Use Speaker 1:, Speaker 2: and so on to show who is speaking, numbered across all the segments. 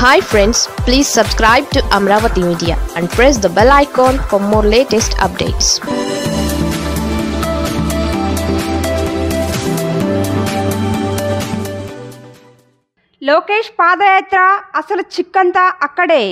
Speaker 1: hi friends please subscribe to Amaravati media and press the bell icon for more latest updates
Speaker 2: Lokesh padayatra అసలు చిక్కంతా అక్కడే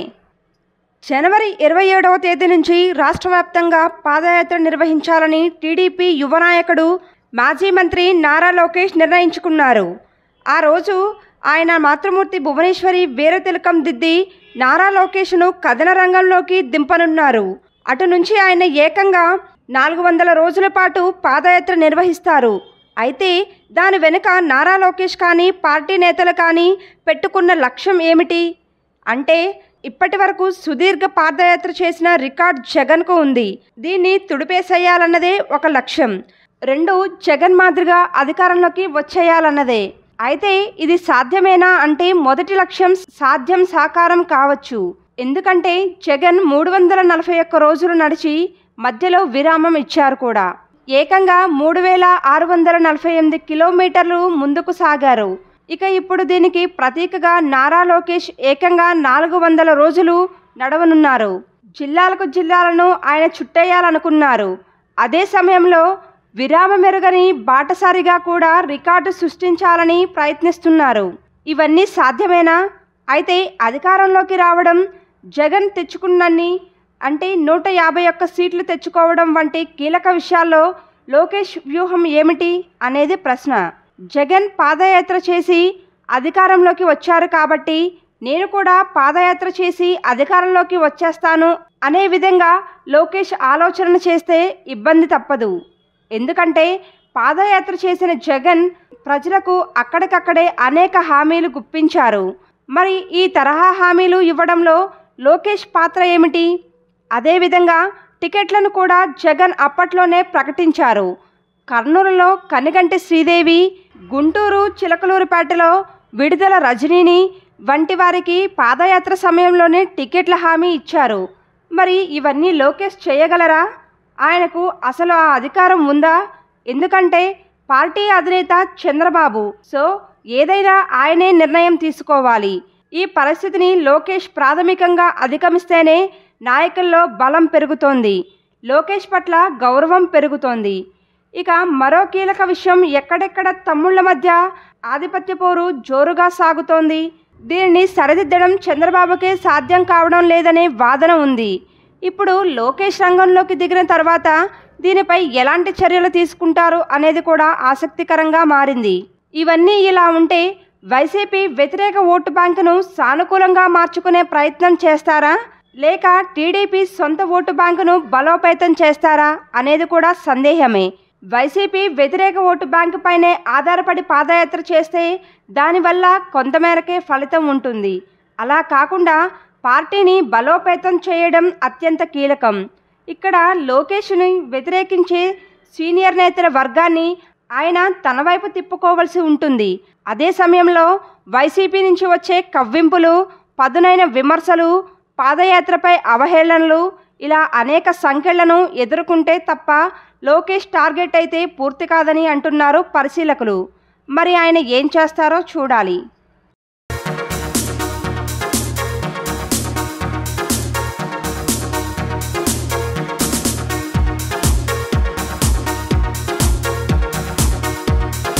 Speaker 2: జనవరి ఇరవై ఏడవ తేదీ నుంచి రాష్ట్ర వ్యాప్తంగా పాదయాత్ర నిర్వహించాలని టీడీపీ యువ నాయకుడు మాజీ మంత్రి నారా లోకేష్ నిర్ణయించుకున్నారు ఆ రోజు ఆయన మాతృమూర్తి భువనేశ్వరి వీర తిలకం దిద్ది నారా లోకేష్ను కథన రంగంలోకి దింపనున్నారు అటు నుంచి ఆయన ఏకంగా నాలుగు వందల రోజుల పాటు పాదయాత్ర నిర్వహిస్తారు అయితే దాని వెనుక నారా లోకేష్ కానీ పార్టీ నేతలు కానీ పెట్టుకున్న లక్ష్యం ఏమిటి అంటే ఇప్పటి వరకు సుదీర్ఘ పాదయాత్ర చేసిన రికార్డ్ జగన్కు ఉంది దీన్ని తుడిపేసేయాలన్నదే ఒక లక్ష్యం రెండు జగన్ మాదిరిగా అధికారంలోకి వచ్చేయాలన్నదే అయితే ఇది సాధ్యమేనా అంటే మొదటి లక్ష్యం సాధ్యం సాకారం కావచ్చు ఎందుకంటే జగన్ మూడు వందల నలభై ఒక్క రోజులు నడిచి మధ్యలో విరామం ఇచ్చారు కూడా ఏకంగా మూడు వేల ఆరు వందల నలభై ఎనిమిది కిలోమీటర్లు ముందుకు సాగారు ఇక ఇప్పుడు దీనికి ప్రతీకగా నారా లోకేష్ ఏకంగా నాలుగు వందల రోజులు నడవనున్నారు జిల్లాలకు జిల్లాలను ఆయన చుట్టేయాలనుకున్నారు అదే సమయంలో విరామమెరుగని బాటసారిగా కూడా రికార్డు సృష్టించాలని ప్రయత్నిస్తున్నారు ఇవన్నీ సాధ్యమేనా అయితే అధికారంలోకి రావడం జగన్ తెచ్చుకున్నన్ని అంటే నూట యాభై ఒక్క సీట్లు తెచ్చుకోవడం వంటి కీలక విషయాల్లో లోకేష్ వ్యూహం ఏమిటి అనేది ప్రశ్న జగన్ పాదయాత్ర చేసి అధికారంలోకి వచ్చారు కాబట్టి నేను కూడా పాదయాత్ర చేసి అధికారంలోకి వచ్చేస్తాను అనే విధంగా లోకేష్ ఆలోచన చేస్తే ఇబ్బంది తప్పదు ఎందుకంటే పాదయాత్ర చేసిన జగన్ ప్రజలకు అక్కడికక్కడే అనేక హామీలు గుప్పించారు మరి ఈ తరహా హామీలు ఇవ్వడంలో లోకేష్ పాత్ర ఏమిటి అదేవిధంగా టికెట్లను కూడా జగన్ అప్పట్లోనే ప్రకటించారు కర్నూలులో కనిగంటి శ్రీదేవి గుంటూరు చిలకలూరుపేటలో విడుదల రజనీని వంటి వారికి పాదయాత్ర సమయంలోనే టికెట్ల హామీ ఇచ్చారు మరి ఇవన్నీ లోకేష్ చేయగలరా ఆయనకు అసలు ఆ అధికారం ఉందా ఎందుకంటే పార్టీ అధినేత చంద్రబాబు సో ఏదైనా ఆయనే నిర్ణయం తీసుకోవాలి ఈ పరిస్థితిని లోకేష్ ప్రాథమికంగా అధిగమిస్తేనే నాయకుల్లో బలం పెరుగుతోంది లోకేష్ పట్ల గౌరవం పెరుగుతోంది ఇక మరో కీలక విషయం ఎక్కడెక్కడ తమ్ముళ్ల మధ్య ఆధిపత్య పోరు జోరుగా సాగుతోంది దీనిని సరిదిద్దడం చంద్రబాబుకే సాధ్యం కావడం లేదనే వాదన ఉంది ఇప్పుడు లోకేష్ రంగంలోకి దిగిన తర్వాత దీనిపై ఎలాంటి చర్యలు తీసుకుంటారు అనేది కూడా ఆసక్తికరంగా మారింది ఇవన్నీ ఇలా ఉంటే వైసీపీ వ్యతిరేక ఓటు బ్యాంకును సానుకూలంగా మార్చుకునే ప్రయత్నం చేస్తారా లేక టీడీపీ సొంత ఓటు బ్యాంకును బలోపేతం చేస్తారా అనేది కూడా సందేహమే వైసీపీ వ్యతిరేక ఓటు బ్యాంకు పైనే ఆధారపడి పాదయాత్ర చేస్తే దానివల్ల కొంతమేరకే ఫలితం ఉంటుంది అలా కాకుండా పార్టీని బలోపేతం చేయడం అత్యంత కీలకం ఇక్కడ లోకేష్ని వ్యతిరేకించే సీనియర్ నేతల వర్గాన్ని ఆయన తన వైపు తిప్పుకోవలసి ఉంటుంది అదే సమయంలో వైసీపీ నుంచి వచ్చే కవ్వింపులు పదునైన విమర్శలు పాదయాత్రపై అవహేళనలు ఇలా అనేక సంఖ్యలను ఎదుర్కొంటే తప్ప లోకేష్ టార్గెట్ అయితే పూర్తి కాదని అంటున్నారు పరిశీలకులు మరి ఆయన ఏం చేస్తారో చూడాలి